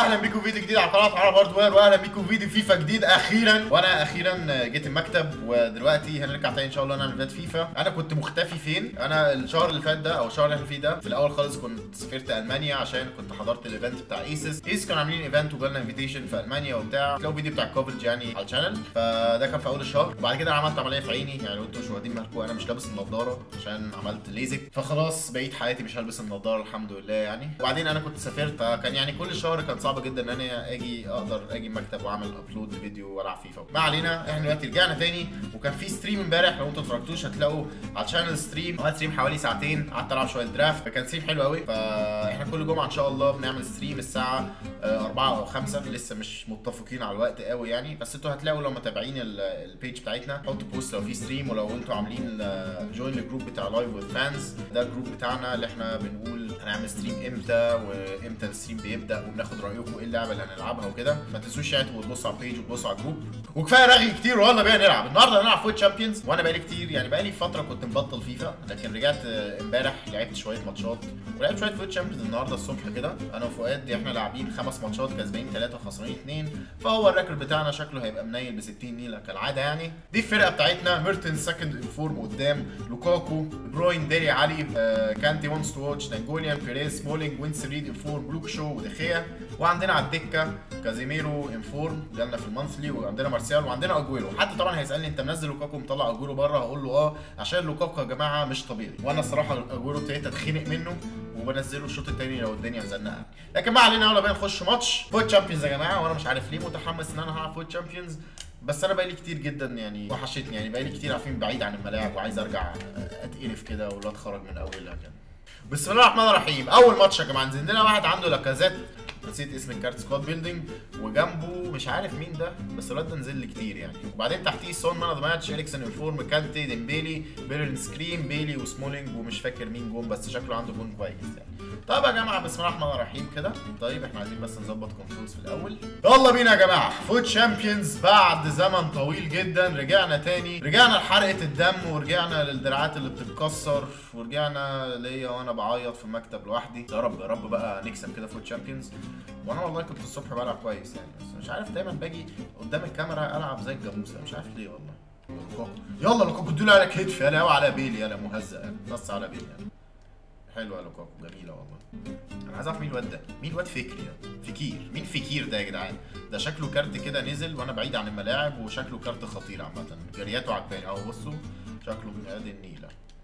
واهلا بيكم في فيديو جديد على قناه عرب هاردوير واهلا بيكم في فيديو فيفا جديد اخيرا وانا اخيرا جيت المكتب ودلوقتي هنرجع تاني ان شاء الله نعمل فيديو فيفا انا كنت مختفي فين انا الشهر اللي فات ده او الشهر اللي احنا فيه ده في الاول خالص كنت سافرت المانيا عشان كنت حضرت الايفنت بتاع ايسس ايسس كانوا عاملين ايفنت وجالنا انفيتيشن في المانيا وبتاع تلاقوا فيديو بتاع الكوفرج يعني على الشانل فده كان في اول الشهر وبعد كده انا عملت عمليه في عيني يعني لو انتوا مش واخدين بالكم انا مش لابس النضاره عشان عملت ليزك فخلاص بقيت حياتي مش هلبس النضاره الحمد لله يعني وبعدين انا كنت سافرت كان يعني كل شهر كان صعب جدا ان انا اجي اقدر اجي المكتب واعمل ابلود فيديو والعب فيفا ما علينا احنا دلوقتي رجعنا تاني وكان في ستريم امبارح لو انتوا اتفرجتوش هتلاقوا على الشانل ستريم عملت ستريم حوالي ساعتين قعدت العب شويه درافت فكان ستريم حلو قوي فاحنا كل جمعه ان شاء الله بنعمل ستريم الساعه 4 او 5 لسه مش متفقين على الوقت قوي يعني بس انتوا هتلاقوا لو متابعين البيج بتاعتنا حطوا بوست لو في ستريم ولو انتوا عاملين جوين الجروب بتاع لايف وذ فانز ده الجروب بتاعنا اللي احنا بنقول هنعمل ستريم امتى وامتى الستريم بيبدا وبناخد رايكم ايه اللعبه اللي هنلعبها وكده ما تنسوش يعني تبقوا تبصوا على البيج وتبصوا على الجروب وكفايه رغي كتير ويلا بينا نلعب النهارده هنلعب فوت شامبيونز وانا بقالي كتير يعني بقالي فتره كنت مبطل فيفا لكن رجعت امبارح لعبت شويه ماتشات ولعبت شويه فوت شامبيونز النهارده الصبح كده انا وفؤاد احنا لاعبين خمس ماتشات كسبانين ثلاثه وخسرانين اثنين فهو الريكورد بتاعنا شكله هيبقى منيل ب 60 نيله كالعاده يعني دي الفرقه بتاعتنا ميرتنز سكند انفورم قدام لوكاكو بروين ديري علي آه كانتي وانس تو واتش نانجوليان بيريز سمولينج وينس ريد انفورم بلوك شو ودخيا وعندنا على الدكه كازيميرو انفورم جالنا في المانثلي وعندنا مارسيال وعندنا اجويرو حد طبعا هيسالني انت منزل لوكاكو مطلع اجويرو بره هقول له اه عشان لوكاكو يا جماعه مش طبيعي وانا الصراحه اجويرو ابتديت اتخنق منه وبنزله الشوط الثاني لو الدنيا مزنقه لكن ما علينا يلا بينا نخش ماتش فوت شامبيونز يا جماعه وانا مش عارف ليه متحمس ان انا هلعب فوت شامبيونز بس انا بقالي كتير جدا يعني وحشتني يعني بقالي كتير عارفين بعيد عن الملاعب وعايز ارجع اتقرف كده ولا اتخرج من اولها كده بسم الله الرحمن الرحيم اول ماتش يا جماعه نزل لنا واحد عنده لاكازيت نسيت اسم الكارت سكواد بيلدينج وجنبه مش عارف مين ده بس الواد ده نزل لي كتير يعني وبعدين تحتيه سون مان اوف ماتش اريكسون انفورم كانتي ديمبيلي بيرن سكريم بيلي وسمولينج ومش فاكر مين جون بس شكله عنده جون كويس يعني طيب يا جماعه بسم الله الرحمن الرحيم كده طيب احنا عايزين بس نظبط كنترولز في الاول يلا بينا يا جماعه فوت شامبيونز بعد زمن طويل جدا رجعنا تاني رجعنا لحرقه الدم ورجعنا للدراعات اللي بتتكسر ورجعنا ليا وانا بعيط في المكتب لوحدي يا رب يا رب بقى نكسب كده فوت شامبيونز وانا والله كنت الصبح بلعب كويس يعني بس مش عارف دايما باجي قدام الكاميرا العب زي الجاموسه مش عارف ليه والله لوكاكو يلا لوكاكو ادوا على كتف يلا على بيلي يلا مهزأ بص على بيلي يعني. حلوه يا لوكاكو جميله والله انا عايز اعرف مين الواد ده مين الواد فكري ده فكير مين فكير ده يا جدعان ده شكله كارت كده نزل وانا بعيد عن الملاعب وشكله كارت خطير عامه جرياته عجباني اهو بصوا شكله من ادي النيله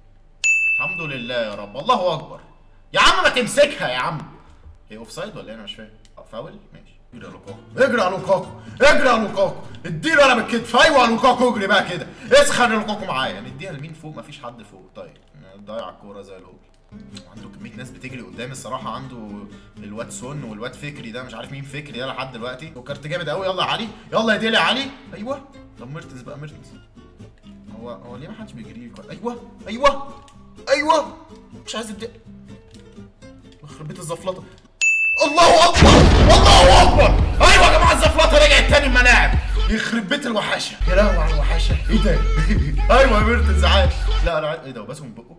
الحمد لله يا رب الله اكبر يا عم ما تمسكها يا عم هي اوف سايد ولا ايه انا مش فاهم فاول ماشي اجري يا لوكاكو اجري يا لوكاكو اجري يا لوكاكو اديله انا بالكتف ايوه يا لوكاكو اجري بقى كده اسخن يا لوكاكو معايا نديها لمين فوق مفيش حد فوق طيب ضيع الكوره زي الهبل عنده كميه ناس بتجري قدام الصراحه عنده الواد سون والواد فكري ده مش عارف مين فكري ده لحد دلوقتي وكارت جامد قوي يلا يا علي يلا يا ديلي يا علي ايوه طب ميرتنز بقى ميرتنز هو هو ليه ما حدش بيجري لي ايوه ايوه ايوه مش عايز ابدا يخرب بيت الزفلطه الله اكبر الله اكبر ايوه يا جماعه الزفلطه رجعت تاني الملاعب يخرب بيت الوحاشه يا لهوي على الوحاشه ايه ده ايوه يا ميرتنز عايش لا انا ايه ده وبس من بقه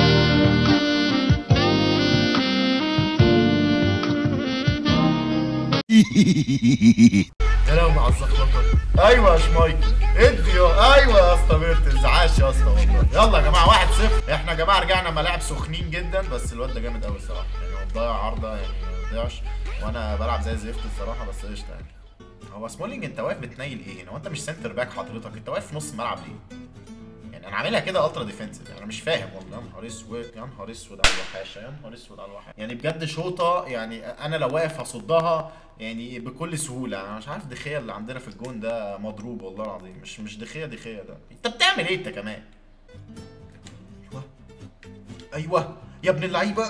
يا لهوي على الزفلطه ايوه يا شمايكل ادي يا ايوه يا اسطى ميرتنز عاش يا اسطى والله يلا يا جماعه 1 0 احنا يا جماعه رجعنا ملاعب سخنين جدا بس الواد ده جامد قوي الصراحه يعني هو مضيع عارضه يعني ما ضيعش وانا بلعب زي الزفت الصراحه بس قشطه يعني هو سمولينج انت واقف بتنيل ايه هنا؟ هو انت مش سنتر باك حضرتك انت واقف في نص الملعب ليه؟ يعني انا عاملها كده الترا ديفensive يعني انا مش فاهم والله يا نهار اسود يا نهار اسود على الوحاشه يا نهار اسود على الوحاشه يعني بجد شوطه يعني انا لو واقف هصدها يعني بكل سهوله انا مش عارف دخيه اللي عندنا في الجون ده مضروب والله العظيم مش مش دخيه دخيه ده انت بتعمل ايه انت كمان؟ ايوه ايوه يا ابن اللعيبه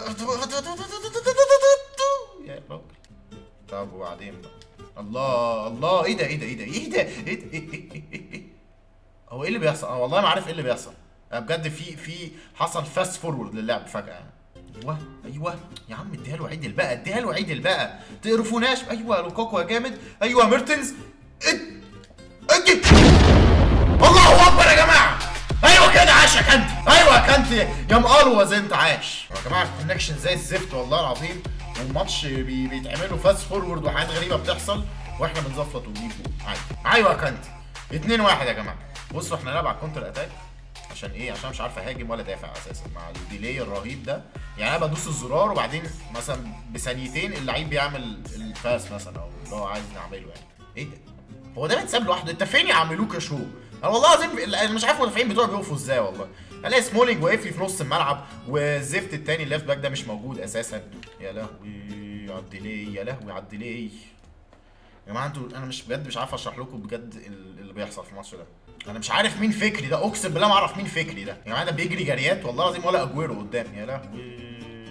يا راجل طب وبعدين بقى الله الله ايه ده ايه ده ايه ده ايه ده ايه ده إيه إيه إيه إيه إيه؟ هو ايه اللي بيحصل؟ انا والله ما عارف ايه اللي بيحصل. انا بجد في في حصل فاست فورورد للعب فجأة يعني. ايوه ايوه يا عم اديها له عدل بقى اديها له عدل بقى تقرفوناش ايوه لوكاكو يا جامد ايوه ميرتنز اد ادي الله اكبر يا جماعه ايوه كده عاش يا كانتي ايوه يا كانتي يا مقلوظ انت عاش يا جماعه الكونكشن زي الزفت والله العظيم والماتش بي... بيتعمل له فاست فورورد وحاجات غريبه بتحصل واحنا بنزفلط ونجيب جول عادي ايوه يا كانتي 2 1 يا جماعه بصوا احنا نلعب على الكونتر اتاك عشان ايه عشان مش عارف اهاجم ولا دافع اساسا مع الديلي الرهيب ده يعني انا بدوس الزرار وبعدين مثلا بثانيتين اللعيب بيعمل الباس مثلا او اللي هو عايز نعمله يعني ايه ده هو ده بيتساب لوحده انت فين يا عم لوكا شو انا والله العظيم انا مش عارف المدافعين بتوعي بيقفوا ازاي والله الاقي سمولينج واقف لي في نص الملعب والزفت التاني الليفت باك ده مش موجود اساسا يا لهوي على الديلي يا لهوي على الديلي يا جماعه انتوا انا مش بجد مش عارف اشرح لكم بجد ال- اللي بيحصل في الماتش ده انا مش عارف مين فكري ده اقسم بالله ما اعرف مين فكري ده يا جماعه ده بيجري جريات والله العظيم ولا اجويرو قدامي يا لهوي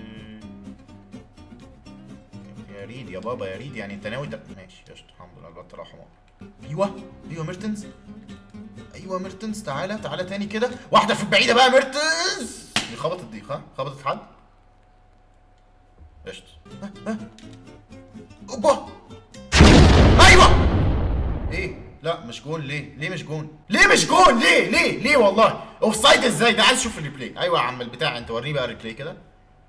يا ريد يا بابا يا ريد يعني انت ناوي تب... ماشي قشطه الحمد لله الواد طلع حمار ايوه ايوه ميرتنز ايوه ميرتنز تعالى تعالى تاني كده واحده في البعيده بقى ميرتنز دي خبطت دي ها خبطت حد قشطه ها ها اوبا ايوه ايه لا مش جون ليه ليه مش جون ليه مش جون ليه ليه ليه والله اوف سايد ازاي ده عايز اشوف الريبلاي ايوه يا عم البتاع انت وريني بقى الريبلاي كده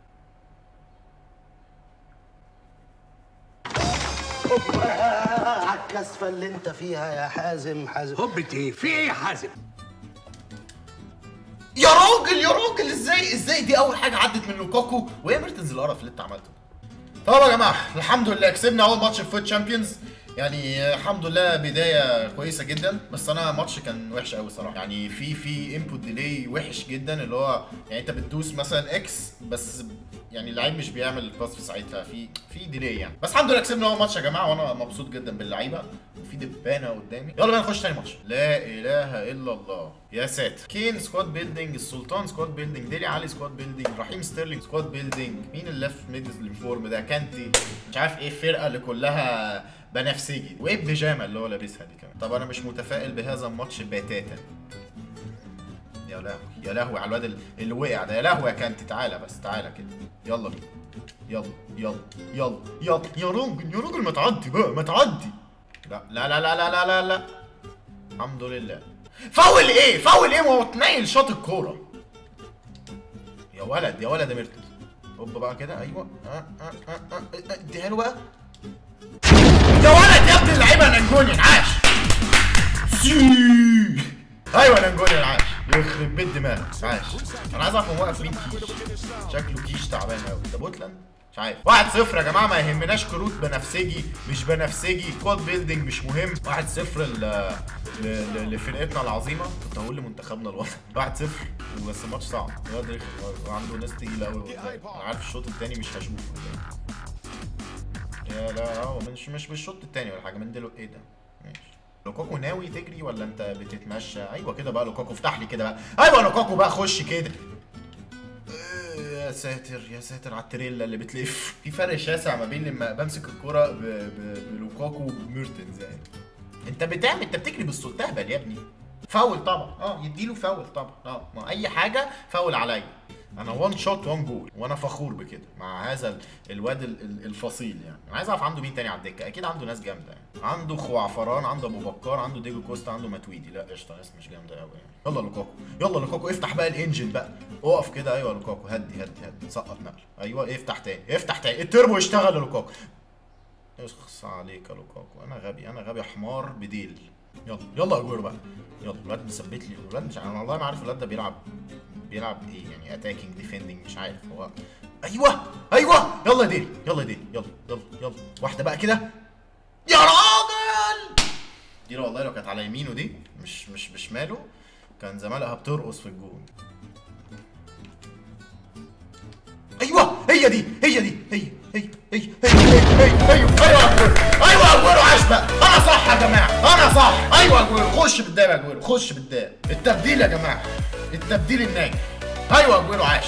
على الكسفة اللي انت فيها يا حازم حازم هوبة ايه؟ في ايه يا حازم؟ يا راجل يا راجل ازاي ازاي دي اول حاجه عدت من لوكاكو وايه ميرتنز القرف اللي انت عملته طب يا جماعه الحمد لله كسبنا اول ماتش في فوت تشامبيونز يعني آه، الحمد لله بدايه كويسه جدا بس انا ماتش كان وحش قوي صراحه يعني في في انبوت ديلي وحش جدا اللي هو يعني انت بتدوس مثلا اكس بس يعني اللعيب مش بيعمل الباس في ساعتها في في ديلي يعني بس الحمد لله كسبنا اول ماتش يا جماعه وانا مبسوط جدا باللعيبه وفي دبانه قدامي يلا بقى نخش تاني ماتش لا اله الا الله يا ساتر كين سكواد بيلدينج السلطان سكواد بيلدينج ديلي علي سكواد بيلدينج رحيم ستيرلينج سكواد بيلدينج مين الليفت ميد الانفورم ده كانتي مش عارف ايه الفرقه اللي كلها بنفسجي وايه البيجامه اللي هو لابسها دي كمان طب انا مش متفائل بهذا الماتش بتاتا يا لهوي يا لهوي على الواد ال- اللي وقع ده يا لهوي يا كانتي تعالى بس تعالى كده يلا بينا يلا يلا يلا يلا يا راجل يا راجل ما تعدي بقى ما تعدي لا لا لا لا لا لا لا, لا. الحمد لله فاول ايه فاول ايه ما هو اتنيل شاط الكوره يا ولد يا ولد يا ميرتل هوب بقى كده ايوه اه اه اه اه اه، اديها له بقى يا ولد يا ابن اللعيبه نانجونيان عاش سي ايوه نانجونيان عاش يخرب بيت دماغك عاش انا عايز اعرف هو واقف مين كيش شكله كيش تعبان قوي ده بوتلاند مش عارف واحد صفر يا جماعه ما يهمناش كروت بنفسجي مش بنفسجي كود بيلدينج مش مهم واحد صفر ل... ل... ل... لفرقتنا العظيمه كنت هقول لمنتخبنا الوطني واحد صفر بس الماتش صعب الواد رخم وعنده ناس تقيله قوي انا عارف الشوط الثاني مش هشوفه يا لا هو مش مش بالشوط الثاني ولا حاجه من دلو ايه ده ماشي لوكاكو ناوي تجري ولا انت بتتمشى ايوه كده بقى لوكاكو افتح لي كده بقى ايوه لوكاكو بقى خش كده يا ساتر يا ساتر على التريلا اللي بتلف في فرق شاسع ما بين لما بمسك الكرة ب... ب... بلوكاكو وميرتنز يعني انت بتعمل انت بتجري بالصوت تهبل يا ابني فاول طبعا اه يديله فاول طبعا اه ما اي حاجه فاول عليا انا وان شوت وان جول وانا فخور بكده مع هذا ال- الواد ال- ال- الفصيل يعني انا عايز اعرف عنده مين تاني على الدكه اكيد عنده ناس جامده يعني عنده خوعفران عنده ابو بكار عنده ديجو كوستا عنده ماتويدي لا قشطه ناس مش جامده قوي يعني يلا لوكاكو يلا لوكاكو افتح بقى الانجن بقى اقف كده ايوه لوكاكو هدي هدي هدي سقط نقل ايوه افتح تاني افتح تاني التربو يشتغل يا لوكاكو اخص عليك يا لوكاكو انا غبي انا غبي حمار بديل يلا يلا اجويرو بقى يلا الواد مثبت لي الواد مش انا والله ما عارف الواد ده بيلعب بيلعب ايه يعني اتاكينج ديفندنج مش عارف هو ايوه ايوه يلا يا ديل يلا يا ديل يلا يلا يلا واحده بقى كده يا راجل دي لو والله لو كانت على يمينه دي مش مش بشماله كان زمالها بترقص في الجون ايوه هي دي هي دي هي هي هي هي هي هي ايوه ايوه اجويرو ايوه اجويرو عاش بقى انا صح يا جماعه انا صح ايوه اجويرو خش بالداب يا اجويرو خش بالداب التبديل يا جماعه التبديل الناجح ايوه اجويرو عاش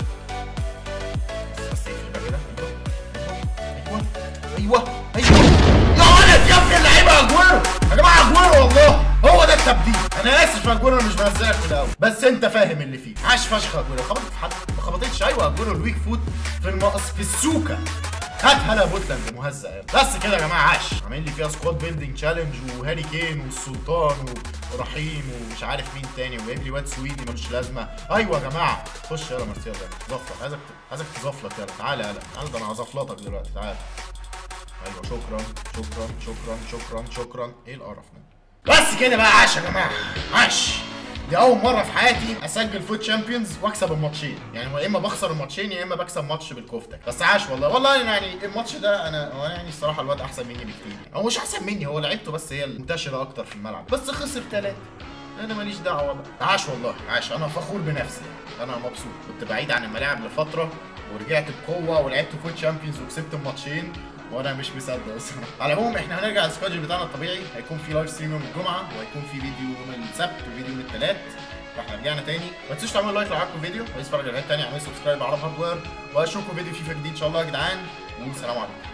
بس اقفل بقى كده ايوه ايوه ايوه يا ولد يا ابن اللعيبه اجويرو يا جماعه اجويرو والله هو ده التبديل انا اسف يا اجويرو أنا مش بهزرك في الاول بس انت فاهم اللي فيه عاش فشخ يا اجويرو خبطت في حد ما خبطتش ايوه اجويرو الويك فوت في المقص في السوكه هات هلا بوتلاند مهزأ يلا. بس كده يا جماعه عاش عاملين لي فيها سكواد بيلدينج تشالنج وهاري كين والسلطان ورحيم ومش عارف مين تاني وجايب لي واد سويدي ملوش لازمه ايوه يا جماعه خش يلا مارسيال ده زفلط عايزك عايزك تزفلط يلا تعالى يلا تعالى ده انا هزفلطك دلوقتي تعالى ايوه شكرا شكرا شكرا شكرا شكرا ايه القرف ده بس كده بقى عاش يا جماعه عاش دي اول مره في حياتي اسجل فوت شامبيونز واكسب الماتشين يعني هو يا اما بخسر الماتشين يا اما بكسب ماتش بالكفته بس عاش والله والله يعني الماتش ده انا هو أنا يعني الصراحه الواد احسن مني بكتير هو مش احسن مني هو لعبته بس هي المنتشره اكتر في الملعب بس خسر ثلاثه انا ماليش دعوه بقى عاش والله عاش انا فخور بنفسي انا مبسوط كنت بعيد عن الملاعب لفتره ورجعت بقوه ولعبت فوت شامبيونز وكسبت الماتشين وانا مش مصدق اصلا على العموم احنا هنرجع السكادجول بتاعنا الطبيعي هيكون في لايف ستريم يوم الجمعه وهيكون في فيديو يوم السبت وفيديو يوم الثلاث فاحنا رجعنا تاني ما تنسوش تعملوا لايك لو عجبكم الفيديو وتتفرجوا على فيديوهات تانية اعملوا سبسكرايب على هاردوير واشوفكم فيديو فيفا جديد ان شاء الله يا جدعان والسلام عليكم